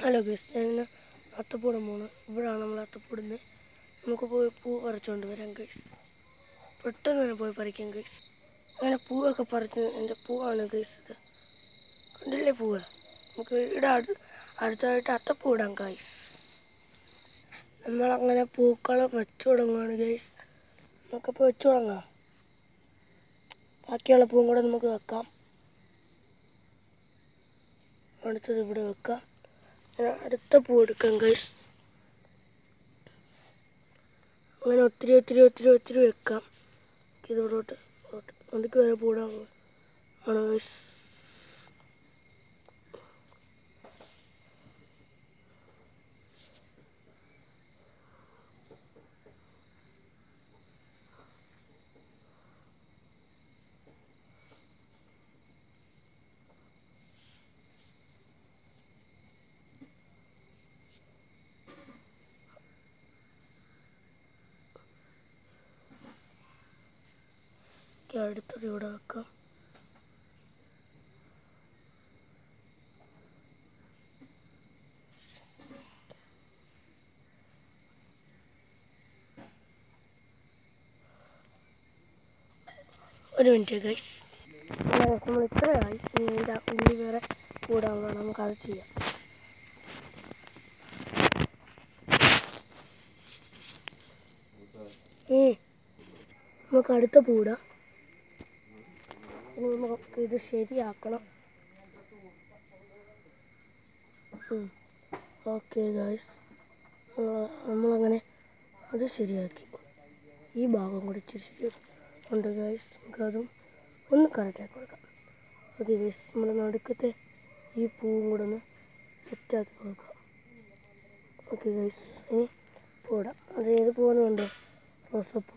Hello guys ഞാൻ ഇന്ന് അത്തപ്പൂടം പോണ് ഇവിടാണ് നമ്മൾ അത്തപ്പൂടുന്നത് നമുക്ക് പോയി പൂ പറിച്ചുകൊണ്ട് വരാം ഗൈസ് പെട്ടെന്ന് തന്നെ പോയി പറിക്കാം ഗൈസ് അങ്ങനെ പൂവൊക്കെ പറിച്ച് എൻ്റെ പൂവാണ് ഗൈസ് ഇത് കണ്ടില്ലേ പൂവ് നമുക്ക് ഇവിടെ അടു അടുത്തായിട്ട് അത്തപ്പൂ ഇടാം ഗൈസ് നമ്മളങ്ങനെ പൂക്കളം വെച്ചു തുടങ്ങുകയാണ് ഗൈസ് നമുക്കപ്പോൾ വെച്ചു തുടങ്ങാം ബാക്കിയുള്ള പൂവും കൂടെ നമുക്ക് വെക്കാം അടുത്തത് ഇവിടെ വെക്കാം അങ്ങനെ അടുത്ത പൂ എടുക്കാം ഗൈസ് അങ്ങനെ ഒത്തിരി ഒത്തിരി ഒത്തിരി ഒത്തിരി വെക്കാം ഇത് ഇവിടോട്ട് ഇവിടോട്ട് ഒന്നിക്ക് വരെ പൂടാൻ ആണ് ഗൈസ് ഓക്കെ അടുത്തത് ഇവിടെ വെക്കാം ഒരു മിനിറ്റ് ഗൈസ് നമ്മൾ ഇത്രയായി ഇനി ഇതാ ഇനി വേറെ കൂടാൻ വേണം നമുക്കത് ചെയ്യാം ഉം. നമുക്ക് അടുത്ത പൂടാം ഇനി നമുക്ക് ഇത് ശരിയാക്കണം ഓക്കെ ഗായ്സ് നമ്മളങ്ങനെ അത് ശരിയാക്കി ഈ ഭാഗം കൂടി ഇച്ചിരി ശരി ഉണ്ട് ഗായ്സ് നമുക്കതും ഒന്ന് കറക്റ്റാക്കി കൊടുക്കാം ഓക്കെ ഗൈസ് നമ്മുടെ നടുക്കത്തെ ഈ പൂവും കൂടെ ഒന്ന് സെറ്റാക്കി കൊടുക്കാം ഓക്കെ ഗൈസ് ഇനി പൂടാം അത് ഏത് പൂവെന്നുണ്ടോ റോസപ്പൂ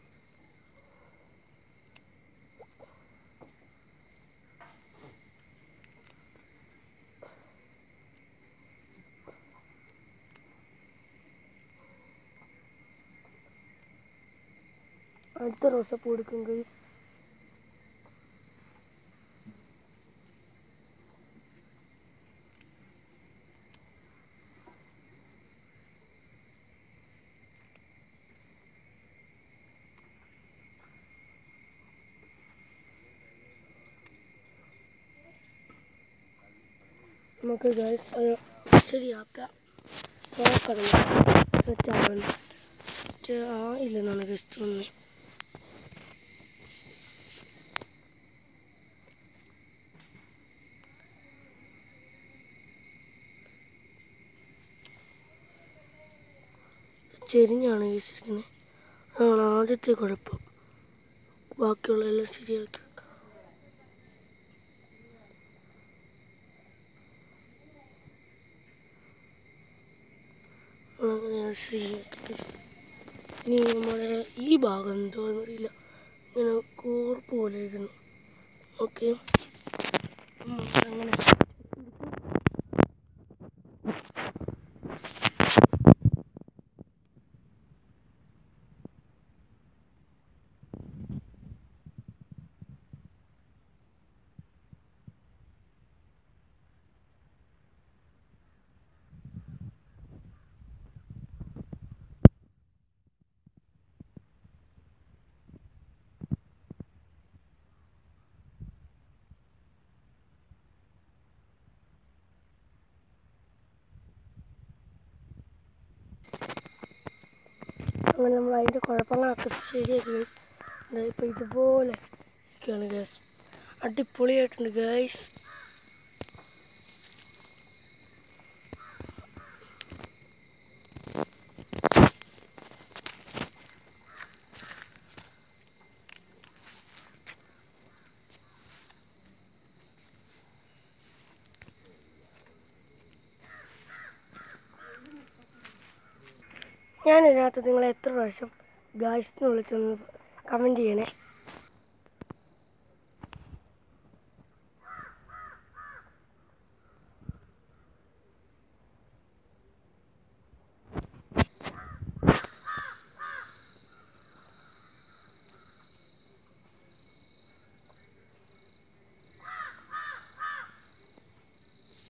അടുത്ത റോസപ്പൂ എടുക്കും ഗൈസ് നമുക്ക് ഗൈസ് അത് ശരിയാക്കാം നോക്കണം സെറ്റ് ആവുന്നുണ്ട് സെറ്റ് ആയില്ലെന്നാണ് ഗൈസ് തോന്നുന്നത് ചെരിഞ്ഞാണ് വീശിരിക്കുന്നത് അതാണ് ആദ്യത്തെ കുഴപ്പം ബാക്കിയുള്ള എല്ലാം ശരിയാക്കി വെക്കാം അങ്ങനെ അത് ശരിയാക്കി ഇനി നമ്മുടെ ഈ ഭാഗം എന്തോന്ന് അറിയില്ല ഇങ്ങനെ കൂർപ്പ് പോലെ ഇരിക്കുന്നു ഓക്കെ അങ്ങനെ അങ്ങനെ നമ്മൾ അതിൻ്റെ കുഴപ്പങ്ങളൊക്കെ ശരിയാക്കി ഗൈസ് ഇപ്പോൾ ഇതുപോലെ ഒക്കെയാണ് ഗൈസ് അടിപൊളിയായിട്ടുണ്ട് ഗൈസ് ഞാൻ ഇതിനകത്ത് നിങ്ങളെ എത്ര പ്രാവശ്യം ഗായ്സ് എന്ന് വിളിച്ചൊന്ന് കമൻറ്റ് ചെയ്യണേ